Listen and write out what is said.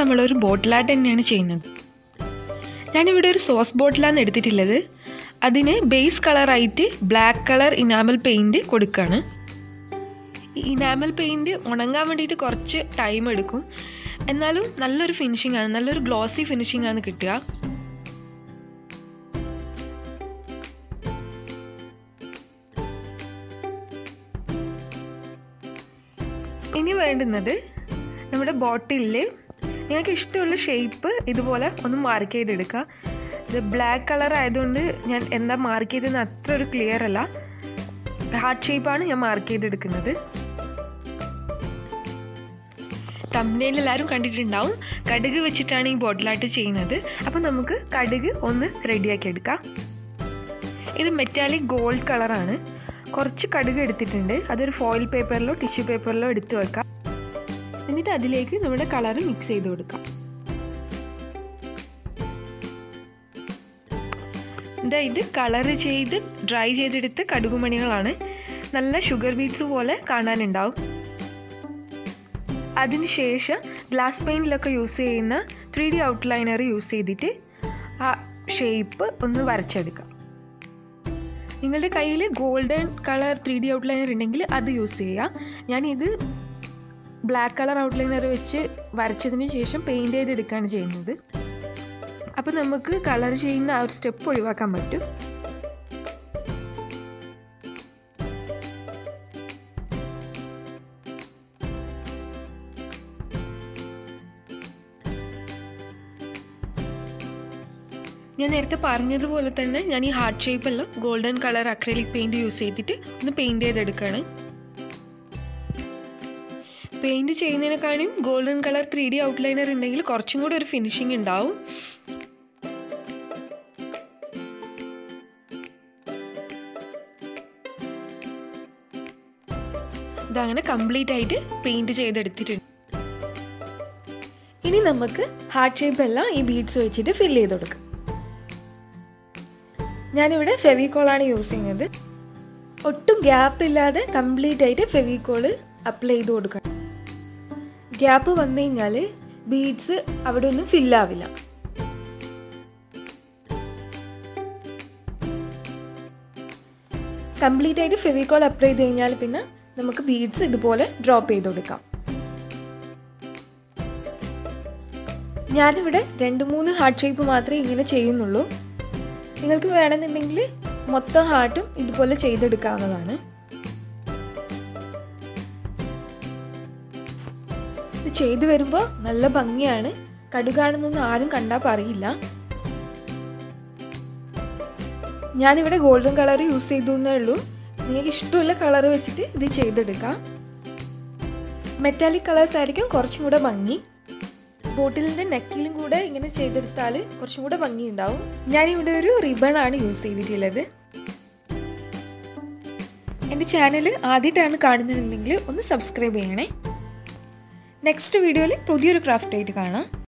നമ്മളൊരു ബോട്ടിലായിട്ട് തന്നെയാണ് ചെയ്യുന്നത് ഞാനിവിടെ ഒരു സോസ് ബോട്ടിലാണ് എടുത്തിട്ടുള്ളത് അതിന് ബേസ് കളറായിട്ട് ബ്ലാക്ക് കളർ ഇനാമൽ പെയിൻറ്റ് കൊടുക്കുകയാണ് ഈ ഇനാമൽ പെയിൻറ്റ് ഉണങ്ങാൻ വേണ്ടിയിട്ട് കുറച്ച് ടൈം എടുക്കും എന്നാലും നല്ലൊരു ഫിനിഷിംഗ് ആണ് നല്ലൊരു ഗ്ലോസി ഫിനിഷിംഗ് ആണ് കിട്ടുക ഇനി വേണ്ടുന്നത് നമ്മുടെ ബോട്ടിലിൽ നിങ്ങൾക്ക് ഇഷ്ടമുള്ള ഷേപ്പ് ഇതുപോലെ ഒന്ന് മാർക്ക് ചെയ്തെടുക്കുക ഇത് ബ്ലാക്ക് കളർ ആയതുകൊണ്ട് ഞാൻ എന്താ മാർക്ക് ചെയ്തതെന്ന് അത്ര ഒരു ക്ലിയർ അല്ല ഹാർട്ട് ഷേപ്പാണ് ഞാൻ മാർക്ക് ചെയ്തെടുക്കുന്നത് തമ്മിൽ എല്ലാവരും കണ്ടിട്ടുണ്ടാവും കടുക് വെച്ചിട്ടാണ് ഈ ബോട്ടിലായിട്ട് ചെയ്യുന്നത് അപ്പോൾ നമുക്ക് കടുക് ഒന്ന് റെഡിയാക്കി എടുക്കാം ഇത് മെറ്റാലിക് ഗോൾഡ് കളറാണ് കുറച്ച് കടുക് എടുത്തിട്ടുണ്ട് അതൊരു ഫോയിൽ പേപ്പറിലോ ടിഷ്യൂ പേപ്പറിലോ എടുത്തു വെക്കാം എന്നിട്ട് അതിലേക്ക് നമ്മുടെ കളർ മിക്സ് ചെയ്ത് കൊടുക്കാം എന്താ ഇത് കളർ ചെയ്ത് ഡ്രൈ ചെയ്തെടുത്ത കടുകുമണികളാണ് നല്ല ഷുഗർ ബീറ്റ്സ് പോലെ കാണാനുണ്ടാവും അതിനുശേഷം ഗ്ലാസ് പെയിൻറ്റിലൊക്കെ യൂസ് ചെയ്യുന്ന ത്രീ ഡി ഔട്ട്ലൈനർ യൂസ് ചെയ്തിട്ട് ആ ഷേപ്പ് ഒന്ന് വരച്ചെടുക്കാം നിങ്ങളുടെ കയ്യിൽ golden colour three D outliner ഉണ്ടെങ്കിൽ അത് യൂസ് ചെയ്യുക ഞാനിത് ബ്ലാക്ക് കളർ ഔട്ട്ലൈനർ വെച്ച് വരച്ചതിന് ശേഷം പെയിൻറ് ചെയ്തെടുക്കുകയാണ് ചെയ്യുന്നത് അപ്പോൾ നമുക്ക് കളർ ചെയ്യുന്ന ആ ഒരു സ്റ്റെപ്പ് ഒഴിവാക്കാൻ പറ്റും ഞാൻ നേരത്തെ പറഞ്ഞതുപോലെ തന്നെ ഞാൻ ഈ ഹാർട്ട് ഷേപ്പെല്ലാം golden colour acrylic paint use ചെയ്തിട്ട് ഒന്ന് പെയിൻറ് ചെയ്തെടുക്കുകയാണ് പെയിൻറ് ചെയ്യുന്നതിനെക്കാളും golden colour three D outliner ഉണ്ടെങ്കിൽ കുറച്ചും കൂടി ഒരു ഫിനിഷിംഗ് ഉണ്ടാവും ഇതങ്ങനെ കംപ്ലീറ്റ് ആയിട്ട് പെയിൻറ് ചെയ്തെടുത്തിട്ടുണ്ട് ഇനി നമുക്ക് ഹാർട്ട് ഷേപ്പ് എല്ലാം ഈ ബീഡ്സ് വെച്ചിട്ട് ഫിൽ ചെയ്ത് കൊടുക്കാം ഞാനിവിടെ ഫെവിക്കോളാണ് യൂസ് ചെയ്യുന്നത് ഒട്ടും ഗ്യാപ്പ് ഇല്ലാതെ കംപ്ലീറ്റ് ആയിട്ട് ഫെവിക്കോള് അപ്ലൈ ചെയ്ത് കൊടുക്കണം ഗ്യാപ്പ് വന്നു കഴിഞ്ഞാൽ ബീഡ്സ് അവിടെ ഒന്നും ഫില്ലാവില്ല കംപ്ലീറ്റ് ആയിട്ട് ഫെവിക്കോൾ അപ്ലൈ ചെയ്ത് കഴിഞ്ഞാൽ പിന്നെ നമുക്ക് ബീഡ്സ് ഇതുപോലെ ഡ്രോപ്പ് ചെയ്ത് കൊടുക്കാം ഞാനിവിടെ രണ്ട് മൂന്ന് ഹാർട്ട് ഷേപ്പ് മാത്രമേ ഇങ്ങനെ ചെയ്യുന്നുള്ളൂ നിങ്ങൾക്ക് വേണമെന്നുണ്ടെങ്കിൽ മൊത്തം ഹാർട്ടും ഇതുപോലെ ചെയ്തെടുക്കാവുന്നതാണ് ഇത് ചെയ്തു വരുമ്പോൾ നല്ല ഭംഗിയാണ് കടുകാണെന്നൊന്നും ആരും കണ്ടാൽ പറയില്ല ഞാനിവിടെ ഗോൾഡൻ കളർ യൂസ് ചെയ്തേ ഉള്ളൂ നിങ്ങൾക്ക് ഇഷ്ടമുള്ള കളർ വെച്ചിട്ട് ഇത് ചെയ്തെടുക്കാം മെറ്റാലിക് കളേഴ്സ് ആയിരിക്കും കുറച്ചും കൂടെ ഭംഗി ബോട്ടിലിൻ്റെ നെക്കിലും കൂടെ ഇങ്ങനെ ചെയ്തെടുത്താൽ കുറച്ചും കൂടെ ഭംഗി ഉണ്ടാവും ഞാനിവിടെ ഒരു റിബൺ ആണ് യൂസ് ചെയ്തിട്ടുള്ളത് എൻ്റെ ചാനൽ ആദ്യമായിട്ടാണ് കാണുന്നുണ്ടെങ്കിൽ ഒന്ന് സബ്സ്ക്രൈബ് ചെയ്യണേ നെക്സ്റ്റ് വീഡിയോയിൽ പുതിയൊരു ക്രാഫ്റ്റ് ആയിട്ട് കാണാം